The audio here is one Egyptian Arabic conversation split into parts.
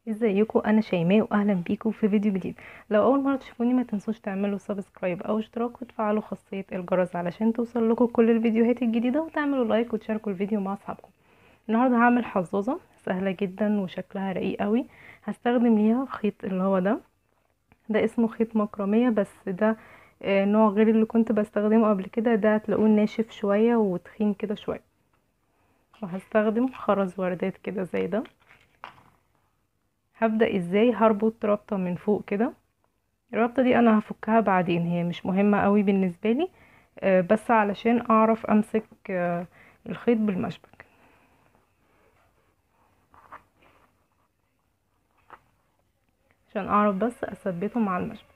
ازيكم انا شيماء واهلا بيكم في فيديو جديد لو اول مره تشوفوني ما تنسوش تعملوا سبسكرايب او اشتراك وتفعلوا خاصيه الجرس علشان توصل لكم كل الفيديوهات الجديده وتعملوا لايك وتشاركوا الفيديو مع اصحابكم النهارده هعمل حظاظه سهله جدا وشكلها رقيق قوي هستخدم ليها خيط اللي هو ده ده اسمه خيط مكرميه بس ده آه، نوع غير اللي كنت بستخدمه قبل كده ده هتلاقوه ناشف شويه وتخين كده شويه وهستخدم خرز وردات كده زي ده هبدأ ازاي هربط رابطة من فوق كده الرابطة دي انا هفكها بعدين هي مش مهمة قوي بالنسبة لي آه، بس علشان اعرف امسك آه، الخيط بالمشبك عشان اعرف بس اثبته مع المشبك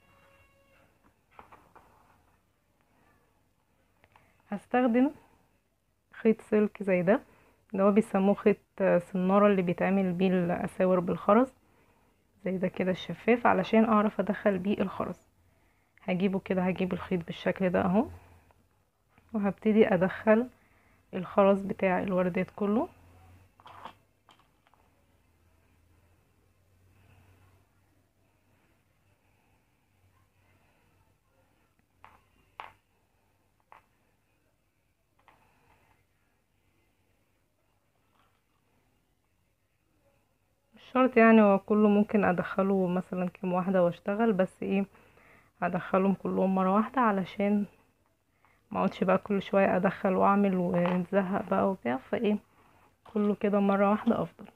هستخدم خيط سلك زي ده اللي هو بيسموه خيط سنارة اللي بيتعمل بيه الاساور بالخرز زي ده كده الشفاف علشان اعرف ادخل بيه الخرز هجيبه كده هجيب الخيط بالشكل ده اهو وهبتدي ادخل الخرز بتاع الوردات كله مش شرط يعني هو كله ممكن ادخله مثلا كام واحدة واشتغل بس ايه هدخلهم كلهم مرة واحدة علشان ما اقعدش بقى كل شوية ادخل واعمل ونزهق بقى وبتاع فايه كله كده مرة واحدة افضل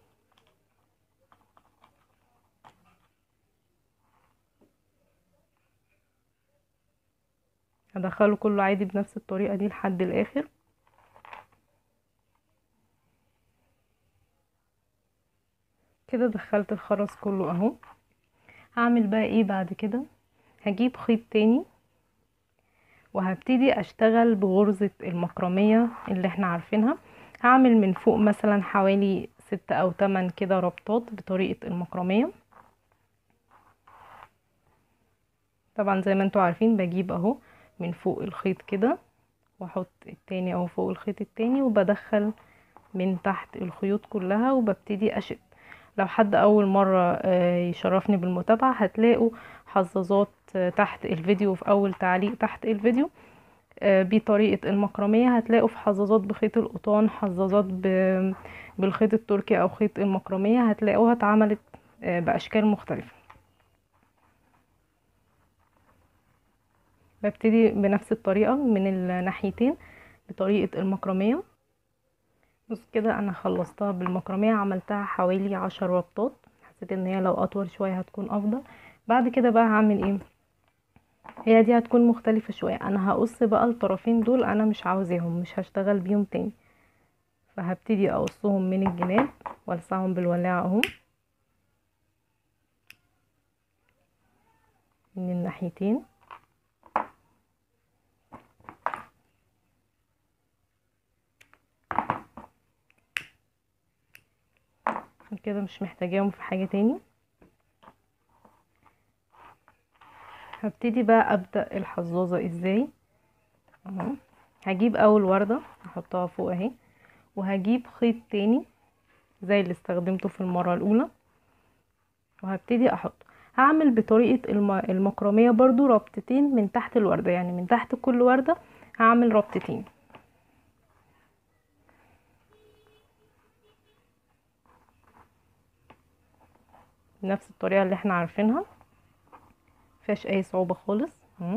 هدخله كله عادي بنفس الطريقة دي لحد الاخر كده دخلت الخرز كله اهو هعمل بقى ايه بعد كده هجيب خيط تاني وهبتدي اشتغل بغرزة المكرمية اللي احنا عارفينها هعمل من فوق مثلا حوالي ستة او تمن كده ربطات بطريقة المكرمية طبعا زي ما انتوا عارفين بجيب اهو من فوق الخيط كده واحط التاني اهو فوق الخيط التاني وبدخل من تحت الخيوط كلها وببتدي اشد لو حد اول مرة يشرفني بالمتابعة هتلاقوا حظاظات تحت الفيديو في اول تعليق تحت الفيديو بطريقة المكرمية هتلاقوا في حظاظات بخيط القطان حظاظات بالخيط التركي او خيط المكرمية هتلاقوها اتعملت باشكال مختلفة ببتدي بنفس الطريقة من الناحيتين بطريقة المكرمية بص كده انا خلصتها بالمكرمية عملتها حوالي عشر ربطات حسيت ان هي لو اطول شوية هتكون افضل بعد كده بقى هعمل ايه هي دي هتكون مختلفة شوية انا هقص بقى الطرفين دول انا مش عاوزاهم مش هشتغل بيهم تاني فهبتدي اقصهم من الجناب والسعهم بالولاعة اهو من الناحيتين كده مش محتاجاهم في حاجة تاني هبتدي بقى ابدأ الحظاظة ازاي اهو هجيب اول وردة احطها فوق اهي وهجيب خيط تاني زي اللي استخدمته في المرة الاولى وهبتدي احط هعمل بطريقة المكرمية برضو ربطتين من تحت الوردة يعني من تحت كل وردة هعمل ربطتين بنفس الطريقة اللي احنا عارفينها مفيهاش اي صعوبة خالص اهو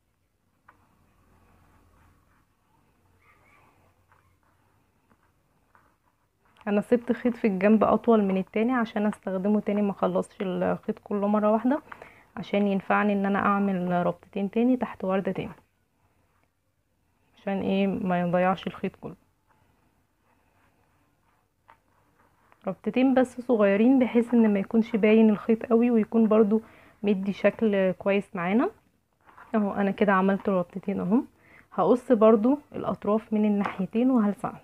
انا سبت خيط في الجنب اطول من التاني عشان استخدمه تاني ما خلصش الخيط كله مرة واحدة عشان ينفعني ان انا اعمل ربطتين تاني تحت وردة تاني عشان ايه ما يضيعش الخيط كله ربطتين بس صغيرين بحيث ان ما يكونش باين الخيط قوي ويكون برضو مدي شكل كويس معانا اهو انا كده عملت ربطتين اهو هقص برضو الاطراف من الناحيتين وهلسعهم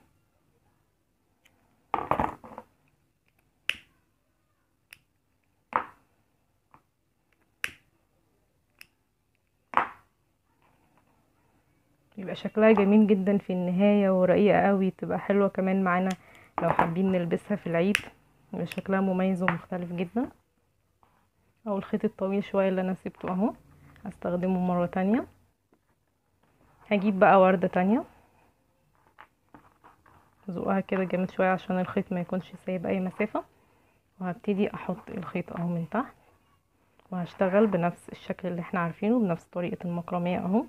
يبقى شكلها جميل جدا في النهاية ورقيقة قوي تبقى حلوة كمان معانا لو حابين نلبسها في العيد يبقى شكلها مميز ومختلف جدا او الخيط الطويل شوية اللي انا سيبته اهو هستخدمه مرة تانية هجيب بقى وردة تانية زقها كده جامد شوية عشان الخيط ما يكونش سايب اي مسافة وهبتدي احط الخيط اهو من تحت وهشتغل بنفس الشكل اللي احنا عارفينه بنفس طريقة المكرمية اهو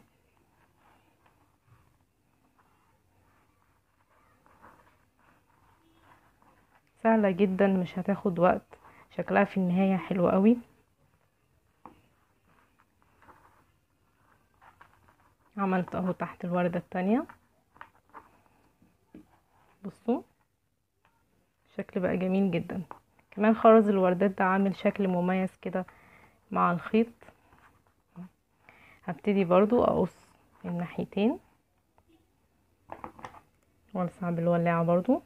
سهلة جدا مش هتاخد وقت شكلها في النهاية حلو قوي عملت اهو تحت الوردة التانية بصوا شكل بقى جميل جدا كمان خرز الوردات ده عامل شكل مميز كده مع الخيط هبتدي برضو اقص الناحيتين والسع بالولاعة برضو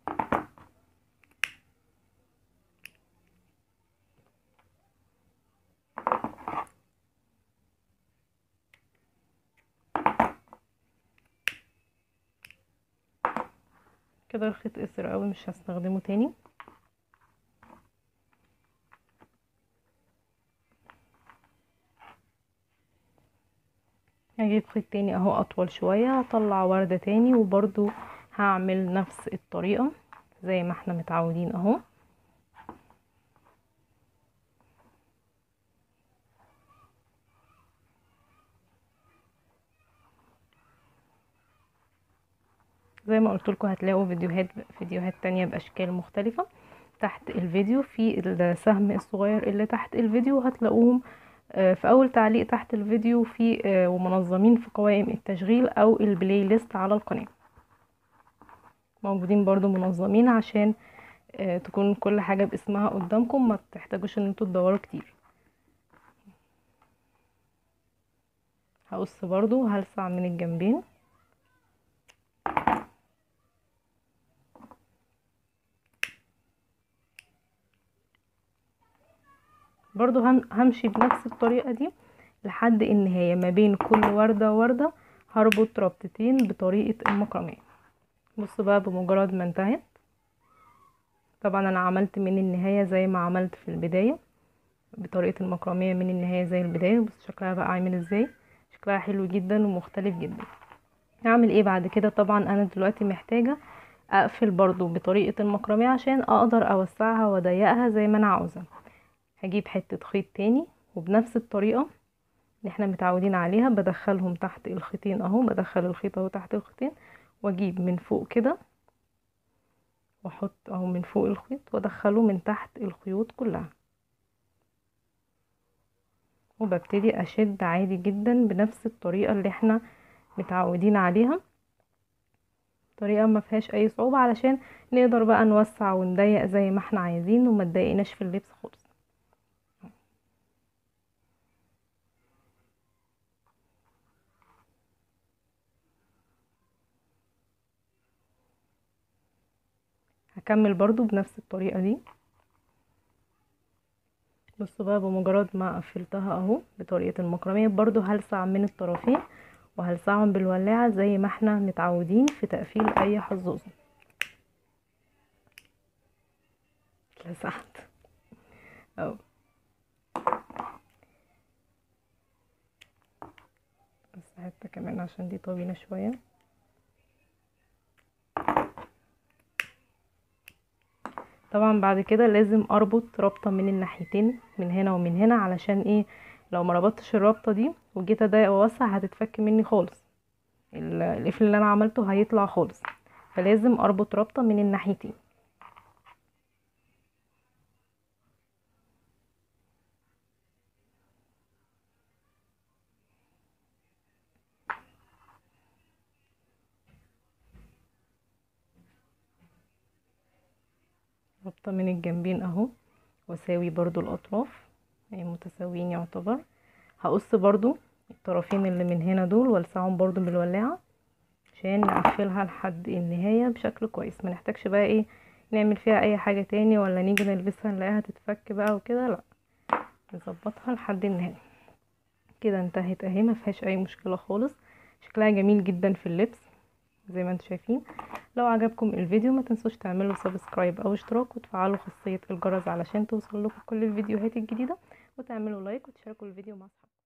كده الخيط قصر قوي مش هستخدمه تاني هجيب خيط تاني اهو اطول شوية هطلع وردة تاني وبرضو هعمل نفس الطريقة زي ما احنا متعودين اهو زي ما قلت لكم هتلاقوا فيديوهات فيديوهات تانية باشكال مختلفة تحت الفيديو في السهم الصغير اللي تحت الفيديو هتلاقوهم في اول تعليق تحت الفيديو في ومنظمين في قوائم التشغيل او البلاي ليست على القناة موجودين برضو منظمين عشان تكون كل حاجة باسمها قدامكم ما تحتاجوش ان انتوا تدوروا كتير هقص برضو هلسع من الجنبين برضو همشي بنفس الطريقة دي لحد النهاية ما بين كل وردة ووردة هربط ربطتين بطريقة المكرمية بصوا بقى بمجرد ما انتهت طبعا انا عملت من النهاية زي ما عملت في البداية بطريقة المكرمية من النهاية زي البداية بص شكلها بقى عامل ازاي شكلها حلو جدا ومختلف جدا هعمل ايه بعد كده طبعا انا دلوقتي محتاجة اقفل برضو بطريقة المكرمية عشان اقدر اوسعها واضيقها زي ما انا عاوزة هجيب حتة خيط تاني وبنفس الطريقة اللي احنا متعودين عليها بدخلهم تحت الخيطين اهو بدخل الخيط اهو تحت الخيطين واجيب من فوق كده واحط اهو من فوق الخيط وادخله من تحت الخيوط كلها وببتدي اشد عادي جدا بنفس الطريقة اللي احنا متعودين عليها طريقة ما فيهاش اي صعوبة علشان نقدر بقى نوسع ونضيق زي ما احنا عايزين وما تضايقناش في اللبس خالص هكمل برضو بنفس الطريقة دي بصوا بقى بمجرد ما قفلتها اهو بطريقة المكرمية برضو هلسع من الطرفين وهلسعهم بالولاعة زي ما احنا متعودين في تقفيل اي حظوظة لسعت اهو بس حتة كمان عشان دي طويلة شوية طبعا بعد كده لازم اربط رابطة من الناحيتين من هنا ومن هنا علشان ايه لو ما ربطتش الرابطة دي وجيت اضايق واوسع هتتفك مني خالص القفل اللي انا عملته هيطلع خالص فلازم اربط رابطة من الناحيتين رابطة من الجنبين اهو واساوي برضو الاطراف هي متساويين يعتبر هقص برضو الطرفين اللي من هنا دول والسعهم برضو بالولاعة عشان نقفلها لحد النهاية بشكل كويس ما نحتاجش بقى ايه نعمل فيها اي حاجة تاني ولا نيجي نلبسها نلاقيها تتفك بقى وكده لا نظبطها لحد النهاية كده انتهت اهي ما فيهاش اي مشكلة خالص شكلها جميل جدا في اللبس زي ما انتم شايفين لو عجبكم الفيديو ما تنسوش تعملوا سبسكرايب او اشتراك وتفعلوا خاصية الجرس علشان توصل لكم كل الفيديوهات الجديدة وتعملوا لايك وتشاركوا الفيديو مع اصحابكم